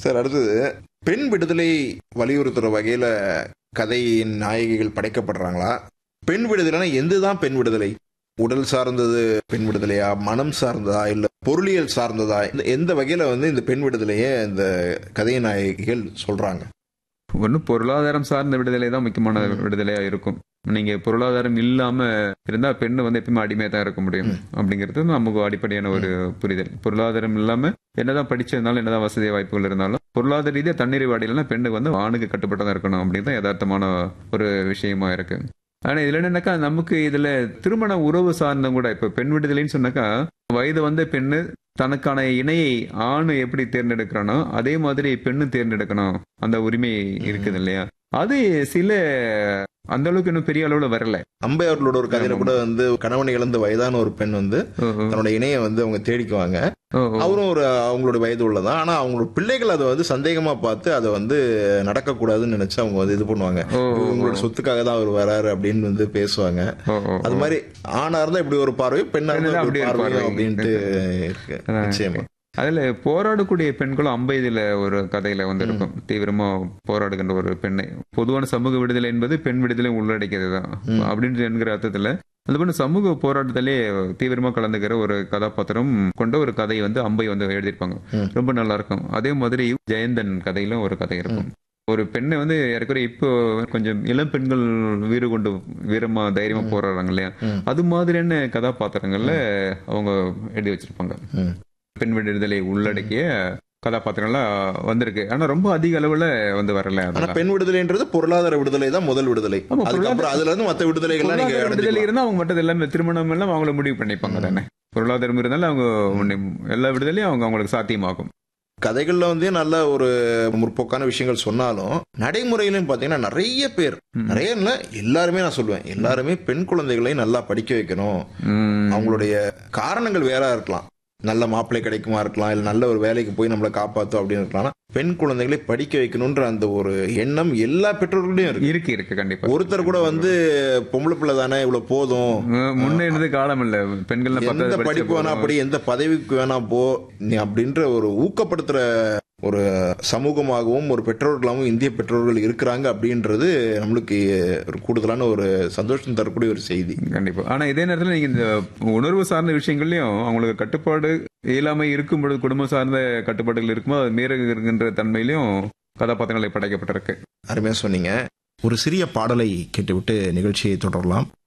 Sir அடுத்தது பெண் விடுதலை வலியுறுத்துற வகையில கதையின் நாயகிகள் படைக்கப்படுறாங்களா பெண் விடுதலைனா எந்துதான் பெண் விடுதலை உடல் சார்ந்தது பெண் விடுதலையா மனம் சார்ந்ததா இல்ல பொருளியல் சார்ந்ததா இந்த- எந்த வகையில வந்து இந்த பெண் விடுதலையை இந்த கதை நாயகிகள் சொல்றாங்க ஒன்று பொருளாதாரம் சார்ந்த விடுதலை தான் முக்கியமான விடுதலையா இருக்கும் நீங்க பொருளாதாரம் இல்லாம இருந்தா பெண்ணு வந்து எப்பயுமே அடிமையா தான் இருக்க முடியும் அப்படிங்கிறது நமக்கு அடிப்படையான ஒரு புரிதல் பொருளாதாரம் இல்லாம என்னதான் படிச்சிருந்தாலும் என்னதான் வசதி வாய்ப்புகள் இருந்தாலும் பொருளாதார ரீதியா தன்னிறைவு அடையலைன்னா பெண்ணுக்கு வந்து ஆணுக்கு கட்டுப்பட்டு தான் இருக்கணும் அப்படின்னு தான் யதார்த்தமான ஒரு விஷயமா இருக்கு ஆனா இதுல என்னன்னாக்கா நமக்கு இதுல திருமண உறவு சார்ந்த கூட இப்ப பெண் விடுதலைன்னு சொன்னாக்கா வயது வந்த பெண்ணு தனக்கான இணையை ஆண் எப்படி தேர்ந்தெடுக்கிறானோ அதே மாதிரி பெண்ணு தேர்ந்தெடுக்கணும் அந்த உரிமை இருக்குது இல்லையா அது சில அந்த அளவுக்கு இன்னும் பெரிய அளவுல வரல அம்பை அவர்களோட ஒரு கதையில கூட வந்து கணவனை இழந்த வயதான ஒரு பெண் வந்து ஓ, ஓ, தன்னோட இணையை வந்து அவங்க தேடிக்குவாங்க ஓ, ஓ. அவரும் ஒரு அவங்களோட வயது உள்ளதான் ஆனா அவங்களோட பிள்ளைகள் அதை வந்து சந்தேகமா பார்த்து அதை வந்து நடக்கக்கூடாதுன்னு நினைச்சு அவங்க வந்து இது பண்ணுவாங்க ஓ, ஓ, உங்களோட சொத்துக்காக தான் அவர் வராரு அப்படின்னு வந்து பேசுவாங்க ஓ, ஓ, அது மாதிரி ஆணா இருந்தா இப்படி ஒரு பார்வை பெண்ணா இருந்தா பெண்ணா இப்படி அப்படி ஒரு பார்வை பார்வை. அப்படின்ட்டு இருக்கு அதான் நிச்சயமா அதுல போராடக்கூடிய பெண்களும் அம்பைதுல ஒரு கதையில வந்து இருக்கும் தீவிரமா போராடுகின்ற ஒரு பெண்ணை பொதுவான சமூக விடுதலை என்பது பெண் விடுதலை உள்ளடக்கியது தான் அப்படின்னு என்கிற அர்த்தத்துல அந்த பொண்ணு சமூக போராட்டத்திலே தீவிரமா கலந்துக்கிற ஒரு கதாபாத்திரம் கொண்ட ஒரு கதையை வந்து அம்பை வந்து எழுதியிருப்பாங்க ம். ரொம்ப நல்லா இருக்கும் அதே மாதிரி ஜெயந்தன் கதையிலும் ஒரு கதை இருக்கும் ஒரு பெண்ணை வந்து ஏற்கனவே இப்போ கொஞ்சம் இளம் பெண்கள் வீறு கொண்டு வீரமா தைரியமா போராடுறாங்க இல்லையா ம். அது மாதிரியான கதாபாத்திரங்கள்ல அவங்க எழுதி வச்சிருப்பாங்க ம். பெண் விடுதலை உள்ளடக்கிய கதாபாத்திரங்கள்லாம் வந்திருக்கு ஆனா ரொம்ப அதிக அளவுல வந்து வரல ஆனா அதெல்லாம். பெண் விடுதலைன்றது பொருளாதார விடுதலை தான் முதல் விடுதலை ஆமா, அதுக்கப்புறம் அதுல இருந்து மத்த விடுதலைகள்லாம் நீங்க பொருளாதார விடுதலை அடைஞ்சுக்கலாம். இருந்தா அவங்க மட்டும் எல்லாமே திருமணம் எல்லாம் அவங்கள முடிவு பண்ணிப்பாங்க தானே பொருளாதாரம் இருந்தாலும் அவங்க உன்னை- எல்லா விடுதலையும் அவங்க அவங்களுக்கு சாத்தியமாகும் கதைகள்ல வந்து நல்ல ஒரு முற்போக்கான விஷயங்கள் சொன்னாலும் நடைமுறையிலும் பாத்தீங்கன்னா நிறைய பேர் ம். நிறைய இல்ல எல்லாருமே நான் சொல்லுவேன் எல்லாருமே பெண் குழந்தைகளை நல்லா படிக்க வைக்கணும் உம். அவங்களுடைய காரணங்கள் வேற இருக்கலாம் நல்ல மாப்பிள்ளை கிடைக்குமா இருக்கலாம் இல்ல நல்ல ஒரு வேலைக்கு போய் நம்மளை காப்பாத்தும் அப்படின்னு இருக்கலாம் ஆனா, பெண் குழந்தைகளை படிக்க வைக்கணும்ன்ற அந்த ஒரு எண்ணம் எல்லா பெற்றோர்களையும் இருக்கு இருக்கு இருக்கு கண்டிப்பா ஒருத்தர் கூட வந்து பொம்பளை பிள்ளை தானே இவ்வளவு போதும் உம், முன்ன இருந்தது காலம் இல்ல பெண்கள் எந்த படிப்பு வேணா அப்படி எந்த பதவிக்கு வேணா போ நீ அப்படின்ற ஒரு ஊக்கப்படுத்துற ஒரு சமூகமாகவும் ஒரு பெற்றோர்களாகவும் இந்திய பெற்றோர்கள் இருக்கிறாங்க அப்படின்றது நம்மளுக்கு ஒரு கூடுதலான ஒரு சந்தோஷம் தரக்கூடிய ஒரு செய்தி கண்டிப்பா ஆனா இதே நேரத்துல நீங்க இந்த உணர்வு சார்ந்த விஷயங்கள்லயும் அவங்களுக்கு கட்டுப்பாடு இயலாமை இருக்கும் பொழுது குடும்பம் சார்ந்த கட்டுப்பாடுகள் இருக்கும்போது அது மீறுகின்ற தன்மையிலையும் கதாபாத்திரங்களை படைக்கப்பட்டிருக்கு அருமையா சொன்னீங்க ஒரு சிறிய பாடலை கேட்டுவிட்டு நிகழ்ச்சியை தொடரலாம்